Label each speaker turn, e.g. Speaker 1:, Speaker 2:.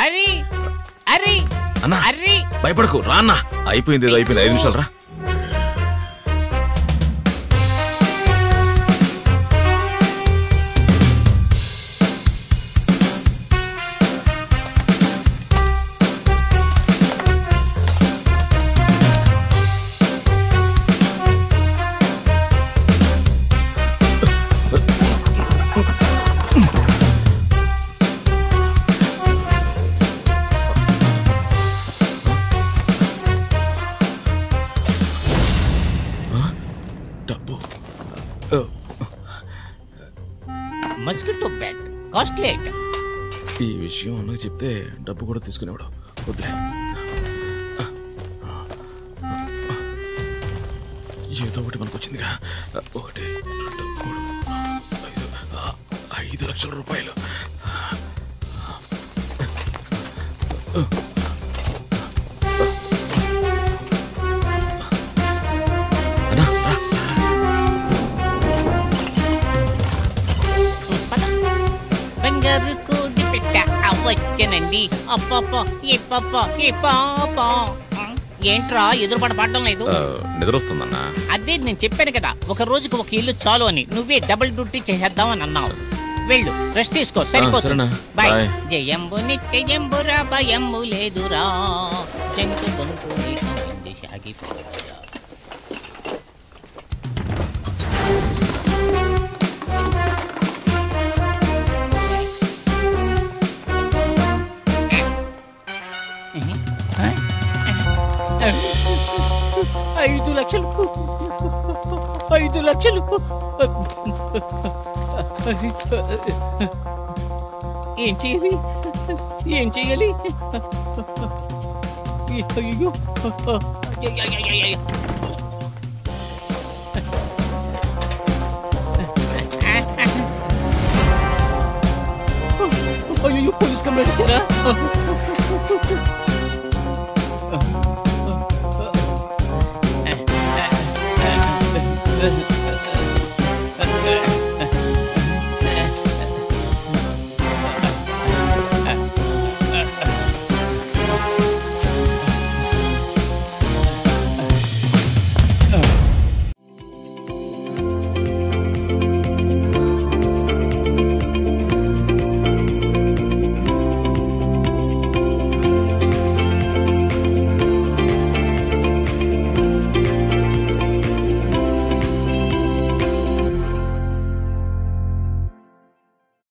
Speaker 1: అరి అరి
Speaker 2: అన్నా
Speaker 1: అర్రి
Speaker 2: భయపడకు రా అన్నా అయిపోయింది ఏదో అయిపోయింది ఐదు నిమిషాలు రా డబ్బు
Speaker 1: మస్కిటో బ్యాట్ కాస్ట్లీ ఐటమ్
Speaker 2: ఈ విషయం అన్నకు చెప్తే డబ్బు కూడా తీసుకునేవాడు వద్దులే ఏదో ఒకటి మనకు వచ్చిందిగా ఒకటి రెండు మూడు ఐదు ఆ, ఐదు లక్షల రూపాయలు అన్నా, రా.
Speaker 1: పద. బంగారు కోడి పెట్ట వచ్చానండి అప్పప్ప ఏ పప్ప ఏ పాప ఏంట్రా ఎదురుపడ పడడం లేదు
Speaker 2: ఆ, నిద్ర వస్తుందన్నా
Speaker 1: అదే నేను చెప్పాను కదా ఒక రోజుకి ఒక ఇల్లు చాలు అని నువ్వే డబుల్ డ్యూటీ చేసేద్దాం అని అన్నావు వెళ్ళు రెస్ట్ తీసుకో సరిపోతుంది
Speaker 2: సరేనా.
Speaker 1: Bye
Speaker 2: bye.
Speaker 1: జయంబు నిత్యయంబురా భయంబు లేదురా చెంకు గొంతు నీకు సాగిపోరా ఐదు లక్షలు ఐదు లక్షలు ఏం చేయాలి ఏం చేయాలి అయ్యో అయ్యయ్యయ్యయ్య. అయ్యో పోలీస్ కంప్లైంట్ ఇచ్చారా Uh,